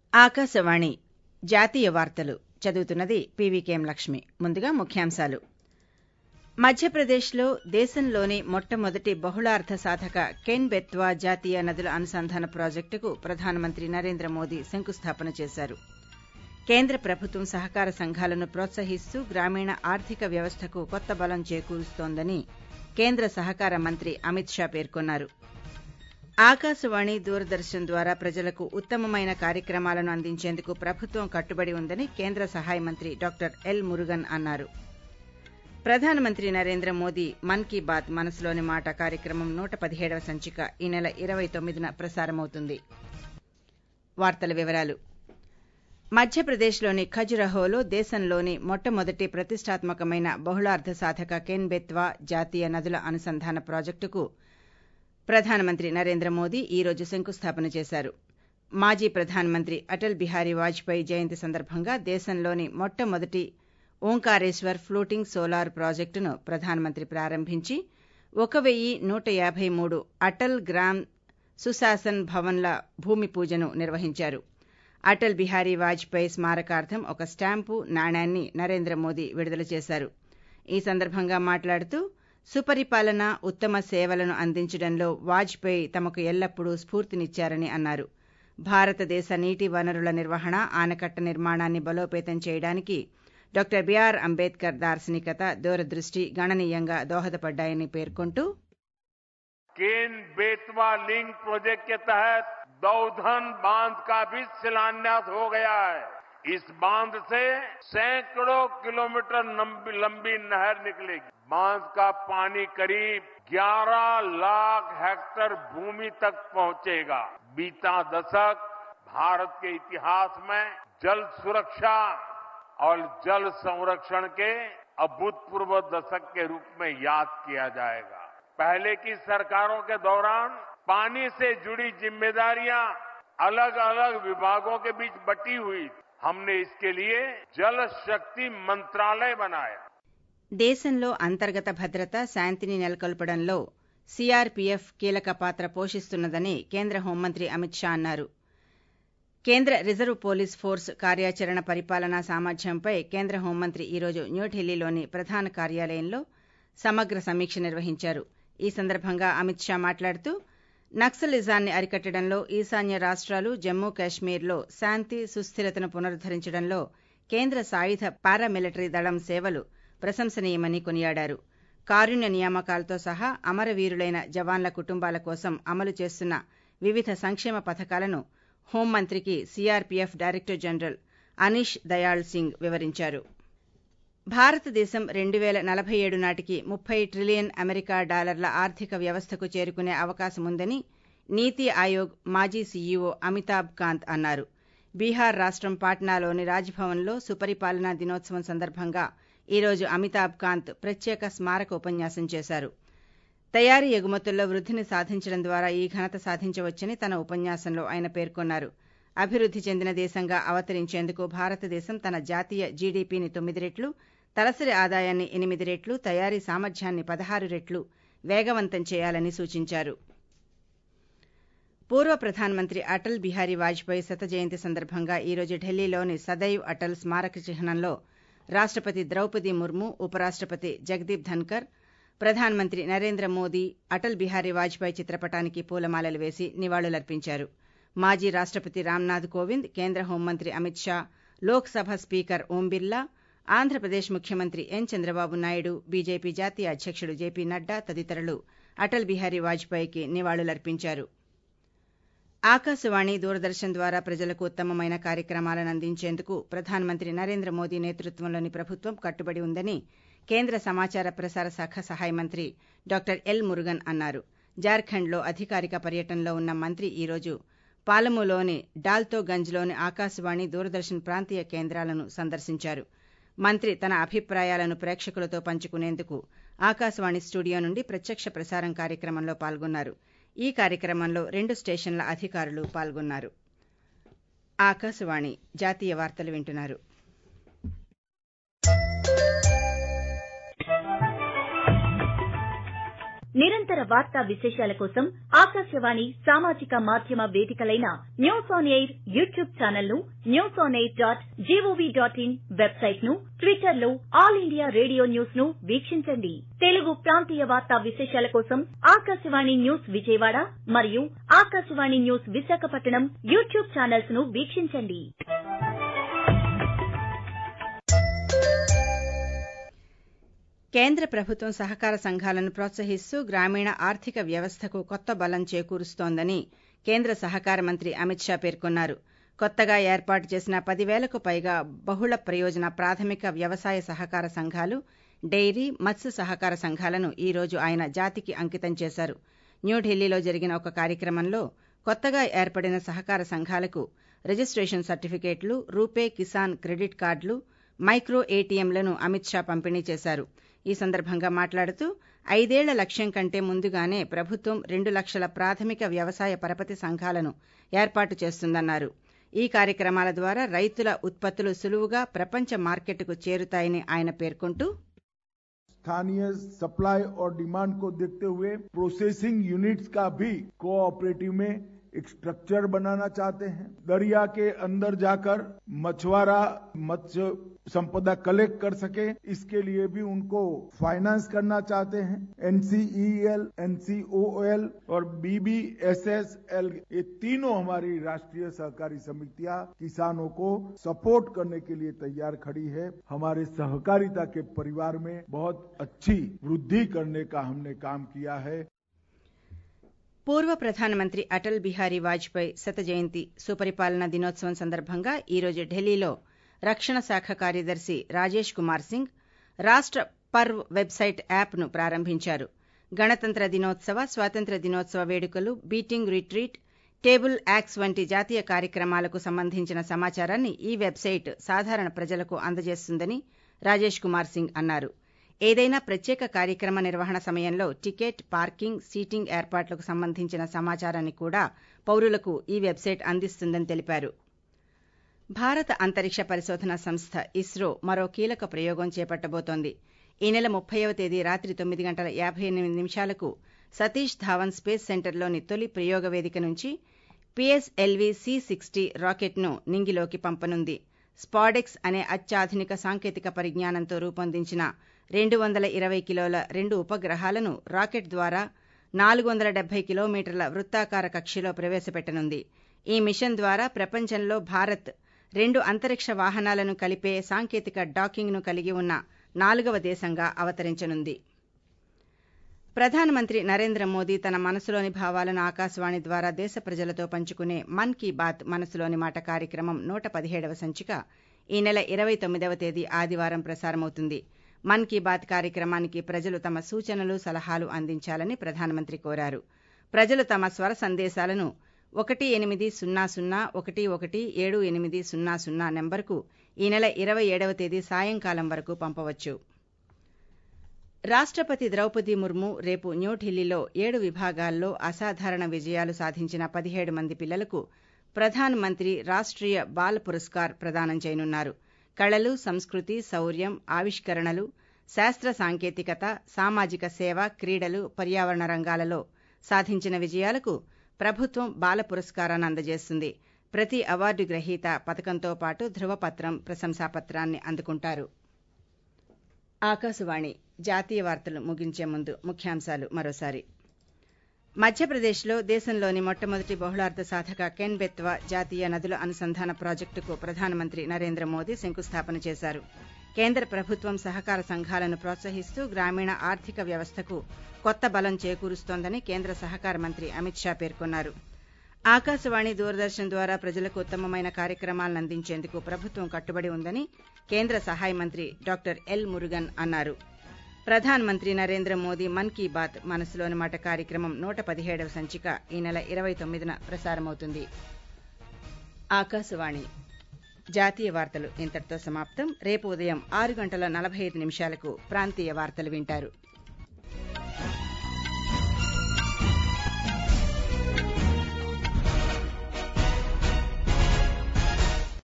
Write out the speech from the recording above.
ఆకాశవాణి జాతీయ వార్తలు చదువుతున్నది పీవీకేఎం లక్ష్మి ముందుగా ముఖ్యాంశాలు మధ్యప్రదేశ్లో దేశంలోని మొట్టమొదటి బహుళార్ధ సాధక కెన్ బెత్వా జాతీయ నదుల అనుసంధాన ప్రాజెక్టుకు ప్రధానమంత్రి నరేంద్ర మోదీ శంకుస్థాపన చేశారు కేంద్ర ప్రభుత్వం సహకార సంఘాలను ప్రోత్సహిస్తూ గ్రామీణ ఆర్థిక వ్యవస్థకు కొత్త బలం చేకూరుస్తోందని కేంద్ర సహకార మంత్రి అమిత్ షా పేర్కొన్నారు ఆకాశవాణి దూరదర్శన్ ద్వారా ప్రజలకు ఉత్తమమైన కార్యక్రమాలను అందించేందుకు ప్రభుత్వం కట్టుబడి ఉందని కేంద్ర సహాయ మంత్రి డాక్టర్ ఎల్ మురుగన్ అన్నారు ప్రధానమంత్రి నరేంద్ర మోదీ మన్ కీ బాత్ మనసులోని మాట కార్యక్రమం నూట పదిహేడవ సంచిక ఈ నెల ఇరవై తొమ్మిదిన ప్రసారమవుతుంది వార్తల వివరాలు మధ్యప్రదేశ్లోని ఖజురహోలో దేశంలోని మొట్టమొదటి ప్రతిష్టాత్మకమైన బహుళార్ధ సాధక కెన్ బెత్వా జాతీయ నదుల అనుసంధాన ప్రాజెక్టుకు ప్రధానమంత్రి నరేంద్ర మోదీ ఈ రోజు శంకుస్థాపన చేశారు మాజీ ప్రధానమంత్రి అటల్ బిహారీ వాజ్పేయి జయంతి సందర్భంగా దేశంలోని మొట్టమొదటి ఓంకారేశ్వర్ ఫ్లోటింగ్ సోలార్ ప్రాజెక్టును ప్రధానమంత్రి ప్రారంభించి ఒక వెయ్యి నూట యాభై మూడు అటల్ గ్రామ్ సుశాసన్ భవన్ల భూమి పూజను నిర్వహించారు అటల్ బిహారీ వాజ్పేయి స్మారకార్థం ఒక స్టాంపు నాణ్యాన్ని నరేంద్ర మోదీ విడుదల చేశారు ఈ సందర్భంగా మాట్లాడుతూ సుపరిపాలన ఉత్తమ సేవలను అందించడంలో వాజ్పేయి తమకు ఎల్లప్పుడూ స్ఫూర్తినిచ్చారని అన్నారు భారతదేశ నీటి వనరుల నిర్వహణ ఆనకట్ట నిర్మాణాన్ని బలోపేతం చేయడానికి డాక్టర్ బిఆర్ అంబేద్కర్ దార్శనికత దూరదృష్టి గణనీయంగా దోహదపడ్డాయని పేర్కొంటూ केन बेतवा लिंक प्रोजेक्ट के तहत दौधन बांध का भी शिलान्यास हो गया है इस बांध से सैकड़ों किलोमीटर लंबी नहर निकलेगी बांध का पानी करीब 11 लाख हेक्टेयर भूमि तक पहुंचेगा बीता दशक भारत के इतिहास में जल सुरक्षा और जल संरक्षण के अभूतपूर्व दशक के रूप में याद किया जाएगा पहले की सरकारों के दौरान पानी से जुड़ी जिम्मेदारियां अलग अलग विभागों के बीच बटी हुई हमने इसके लिए जल शक्ति मंत्रालय बनाया దేశంలో అంతర్గత భద్రత శాంతిని నెలకొల్పడంలో సీఆర్పీఎఫ్ కీలక పాత్ర పోషిస్తున్నదని కేంద్ర హోంమంత్రి అమిత్ షా అన్నారు కేంద్ర రిజర్వ్ పోలీస్ ఫోర్స్ కార్యాచరణ పరిపాలనా సామర్థ్యంపై కేంద్ర హోంమంత్రి ఈరోజు న్యూఢిల్లీలోని ప్రధాన కార్యాలయంలో సమగ్ర సమీక్ష నిర్వహించారు ఈ సందర్భంగా అమిత్ షా మాట్లాడుతూ నక్సలిజాన్ని అరికట్టడంలో ఈశాన్య రాష్ట్రాలు జమ్మూ కాశ్మీర్లో శాంతి సుస్థిరతను పునరుద్దరించడంలో కేంద్ర సాయుధ పారామిలిటరీ దళం సేవలు ప్రశంసనీయమని కొనియాడారు కారుణ్య నియామకాలతో సహా అమరవీరులైన జవాన్ల కుటుంబాల కోసం అమలు చేస్తున్న వివిధ సంక్షేమ పథకాలను హోంమంత్రికి CRPF director general Anish Dayal Singh వివరించారు భారతదేశం రెండు వేల నలభై ఏడు నాటికి ముప్పై ట్రిలియన్ అమెరికా డాలర్ల ఆర్థిక వ్యవస్థకు చేరుకునే అవకాశం ఉందని నీతి ఆయోగ్ మాజీ సీఈఓ అమితాబ్ కాంత్ అన్నారు బీహార్ రాష్టం పాట్నాలోని రాజ్భవన్లో సుపరిపాలనా దినోత్సవం సందర్భంగా ఈరోజు అమితాబ్ కాంత్ ప్రత్యేక స్మారక ఉపన్యాసం చేశారు తయారీ ఎగుమతుల్లో వృద్ధిని సాధించడం ద్వారా ఈ ఘనత సాధించవచ్చని తన ఉపన్యాసంలో ఆయన పేర్కొన్నారు అభివృద్ధి చెందిన దేశంగా అవతరించేందుకు భారతదేశం తన జాతీయ జీడీపీని తొమ్మిది రెట్లు తలసరి ఆదాయాన్ని ఎనిమిది రెట్లు తయారీ సామర్థ్యాన్ని పదహారు రెట్లు వేగవంతం చేయాలని సూచించారు పూర్వ ప్రధానమంత్రి అటల్ బిహారీ వాజ్పేయి శత జయంతి సందర్భంగా ఈరోజు ఢిల్లీలోని సదైవ్ అటల్ స్మారక చిహ్నంలో రాష్టపతి ద్రౌపది ముర్ము ఉపరాష్టపతి జగదీప్ ధన్కర్ ప్రధానమంత్రి నరేంద్ర మోదీ అటల్ బిహారీ వాజ్పేయి చిత్రపటానికి పూలమాలలు వేసి నివాళులర్పించారు మాజీ రాష్టపతి రామ్నాథ్ కోవింద్ కేంద్ర హోంమంత్రి అమిత్ షా లోక్సభ స్పీకర్ ఓం బిర్లా ఆంధ్రప్రదేశ్ ముఖ్యమంత్రి ఎన్ చంద్రబాబు నాయుడు బీజేపీ జాతీయ అధ్యక్షుడు జేపీ నడ్డా తదితరులు అటల్ బిహారీ వాజ్పేయికి నివాళులర్పించారు ఆకాశవాణి దూరదర్శన్ ద్వారా ప్రజలకు ఉత్తమమైన కార్యక్రమాలను అందించేందుకు ప్రధానమంత్రి నరేంద్ర మోదీ నేతృత్వంలోని ప్రభుత్వం కట్టుబడి ఉందని కేంద్ర సమాచార ప్రసార శాఖ సహాయ మంత్రి డాక్టర్ ఎల్ మురుగన్ అన్నారు జార్ఖండ్లో అధికారిక పర్యటనలో ఉన్న మంత్రి ఈరోజు పాలములోని డాల్తోగంజ్లోని ఆకాశవాణి దూరదర్శన్ ప్రాంతీయ కేంద్రాలను సందర్శించారు మంత్రి తన అభిప్రాయాలను ప్రేక్షకులతో పంచుకునేందుకు ఆకాశవాణి స్టూడియో నుండి ప్రత్యక్ష ప్రసారం కార్యక్రమంలో పాల్గొన్నారు ఈ కార్యక్రమంలో రెండు స్టేషన్ల అధికారులు పాల్గొన్నారు ఆకాశవాణి జాతీయ వార్తలు వింటున్నారు నిరంతర వార్తా విశేషాల కోసం ఆకాశవాణి సామాజిక మాధ్యమ వేదికలైన news on air YouTube channel ను news on air dot GOV dot in website ను ట్విట్టర్ లో ఆల్ ఇండియా రేడియో న్యూస్ ను వీక్షించండి తెలుగు ప్రాంతీయ వార్తా విశేషాల కోసం ఆకాశవాణి న్యూస్ విజయవాడ మరియు Akashvani news Visakhapatnam YouTube channels ను వీక్షించండి కేంద్ర ప్రభుత్వం సహకార సంఘాలను ప్రోత్సహిస్తూ గ్రామీణ ఆర్థిక వ్యవస్థకు కొత్త బలం చేకూరుస్తోందని కేంద్ర సహకార మంత్రి అమిత్ షా పేర్కొన్నారు కొత్తగా ఏర్పాటు చేసిన పదివేలకు పైగా బహుళ ప్రయోజన ప్రాథమిక వ్యవసాయ సహకార సంఘాలు డెయిరీ మత్స్య సహకార సంఘాలను ఈ రోజు ఆయన జాతికి అంకితం చేశారు న్యూఢిల్లీలో జరిగిన ఒక కార్యక్రమంలో కొత్తగా ఏర్పడిన సహకార సంఘాలకు రిజిస్టేషన్ సర్టిఫికేట్లు రూపే కిసాన్ క్రెడిట్ కార్డులు మైక్రో ఏటీఎంలను అమిత్ షా పంపిణీ చేశారు ఈ సందర్భంగా మాట్లాడుతూ ఐదేళ్ల లక్ష్యం కంటే ముందుగానే ప్రభుత్వం రెండు లక్షల ప్రాథమిక వ్యవసాయ పరపతి సంఘాలను ఏర్పాటు చేస్తుందన్నారు ఈ కార్యక్రమాల ద్వారా రైతుల ఉత్పత్తులు సులువుగా ప్రపంచ మార్కెట్కు చేరుతాయని ఆయన పేర్కొంటూ स्थानीय सप्लाई और डिमांड को देखते हुए प्रोसेसिंग यूनिट्स का भी कोऑपरेटिव में एक स्ट्रक्चर बनाना चाहते हैं दरिया के अंदर जाकर मछुआरा मत्स्य संपदा कलेक्ट कर सके इसके लिए भी उनको फाइनेंस करना चाहते हैं एनसीईएल एनसीओएल और बीबीएसएसएल ये तीनों हमारी राष्ट्रीय सहकारी समितियां किसानों को सपोर्ट करने के लिए तैयार खड़ी है हमारे सहकारिता के परिवार में बहुत अच्छी वृद्धि करने का हमने काम किया है పూర్వ ప్రధానమంత్రి అటల్ బిహారీ వాజ్పేయి శత జయంతి సుపరిపాలన దినోత్సవం సందర్భంగా ఈరోజు ఢిల్లీలో రక్షణ శాఖ కార్యదర్శి రాజేష్ కుమార్ సింగ్ రాష్ట పర్వ్ వెబ్సైట్ యాప్ను ప్రారంభించారు గణతంత్ర దినోత్సవ స్వాతంత్ర్య దినోత్సవ వేడుకలు బీటింగ్ రిట్రీట్ టేబుల్ యాక్స్ వంటి జాతీయ కార్యక్రమాలకు సంబంధించిన సమాచారాన్ని ఈ వెబ్సైట్ సాధారణ ప్రజలకు అందజేస్తుందని రాజేష్ కుమార్ సింగ్ అన్నారు ఏదైనా ప్రత్యేక కార్యక్రమ నిర్వహణ సమయంలో టికెట్ పార్కింగ్ సీటింగ్ ఏర్పాట్లకు సంబంధించిన సమాచారాన్ని కూడా పౌరులకు ఈ వెబ్సైట్ అందిస్తుందని తెలిపారు భారత అంతరిక్ష పరిశోధన సంస్థ ఇస్రో మరో కీలక ప్రయోగం చేపట్టబోతోంది ఈ నెల ముప్పైవ తేదీ రాత్రి తొమ్మిది గంటల యాభై ఎనిమిది నిమిషాలకు సతీష్ ధావన్ స్పేస్ సెంటర్లోని తొలి ప్రయోగ వేదిక నుంచి పిఎస్ఎల్వి సి సిక్స్టీ రాకెట్ను నింగిలోకి పంపనుంది స్పాడెక్స్ అనే అత్యాధునిక సాంకేతిక పరిజ్ఞానంతో రూపొందించిన రెండు వందల ఇరవై కిలోల రెండు ఉపగ్రహాలను రాకెట్ ద్వారా నాలుగు వందల డెబ్బై కిలోమీటర్ల వృత్తాకార కక్షలో ప్రవేశపెట్టనుంది ఈ మిషన్ ద్వారా ప్రపంచంలో భారత్ రెండు అంతరిక్ష వాహనాలను కలిపే సాంకేతిక డాకింగ్ను కలిగి ఉన్న నాలుగవ దేశంగా అవతరించనుంది ప్రధానమంత్రి నరేంద్ర మోదీ తన మనసులోని భావాలను ఆకాశవాణి ద్వారా దేశ ప్రజలతో పంచుకునే మన్ కీ బాత్ మనసులోని మాట కార్యక్రమం నూట పదిహేడవ సంచిక ఈ నెల ఇరవై తొమ్మిదవ తేదీ ఆదివారం ప్రసారమవుతుంది మన్ కీ బాత్ కార్యక్రమానికి ప్రజలు తమ సూచనలు సలహాలు అందించాలని ప్రధానమంత్రి కోరారు ప్రజలు తమ స్వర సందేశాలను ఒకటి ఎనిమిది సున్నా సున్నా ఒకటి ఒకటి ఏడు ఎనిమిది సున్నా సున్నా నెంబర్కు ఈ నెల ఇరవై ఏడవ తేదీ సాయంకాలం వరకు పంపవచ్చు రాష్టపతి ద్రౌపది ముర్ము రేపు న్యూఢిల్లీలో ఏడు విభాగాల్లో అసాధారణ విజయాలు సాధించిన పదిహేడు మంది పిల్లలకు ప్రధాన్ మంత్రి రాష్ట్రీయ బాల్ పురస్కార్ ప్రదానం చేయనున్నారు కళలు సంస్కృతి శౌర్యం ఆవిష్కరణలు శాస్త్ర సాంకేతికత సామాజిక సేవ క్రీడలు పర్యావరణ రంగాలలో సాధించిన విజయాలకు ప్రభుత్వం బాల పురస్కారాన్ని అందజేస్తుంది ప్రతి అవార్డు గ్రహీత పథకంతో పాటు ధృవపత్రం ప్రశంసాపత్రాన్ని అందుకుంటారు ఆకాశవాణి జాతీయ వార్తలు ముగించే ముందు ముఖ్యాంశాలు మరోసారి మధ్యప్రదేశ్లో దేశంలోని మొట్టమొదటి బహుళార్థ సాధక కెన్ బెత్వా జాతీయ నదుల అనుసంధాన ప్రాజెక్టుకు ప్రధానమంత్రి నరేంద్ర మోదీ శంకుస్థాపన చేశారు కేంద్ర ప్రభుత్వం సహకార సంఘాలను ప్రోత్సహిస్తూ గ్రామీణ ఆర్థిక వ్యవస్థకు కొత్త బలం చేకూరుస్తోందని కేంద్ర సహకార మంత్రి అమిత్ షా పేర్కొన్నారు ఆకాశవాణి దూరదర్శన్ ద్వారా ప్రజలకు ఉత్తమమైన కార్యక్రమాలను అందించేందుకు ప్రభుత్వం కట్టుబడి ఉందని కేంద్ర సహాయ మంత్రి డాక్టర్ ఎల్ మురుగన్ అన్నారు ప్రధాన మంత్రి నరేంద్ర మోదీ మన్ కీ బాత్ మనసులోని మాట కార్యక్రమం నూట పదిహేడవ సంచిక ఈ నెల ఇరవై తొమ్మిదిన ప్రసారమవుతుంది ఆకాశవాణి జాతీయ వార్తలు ఇంతటితో సమాప్తం రేపు ఉదయం ఆరు గంటల నలభై ఐదు నిమిషాలకు ప్రాంతీయ వార్తలు వింటారు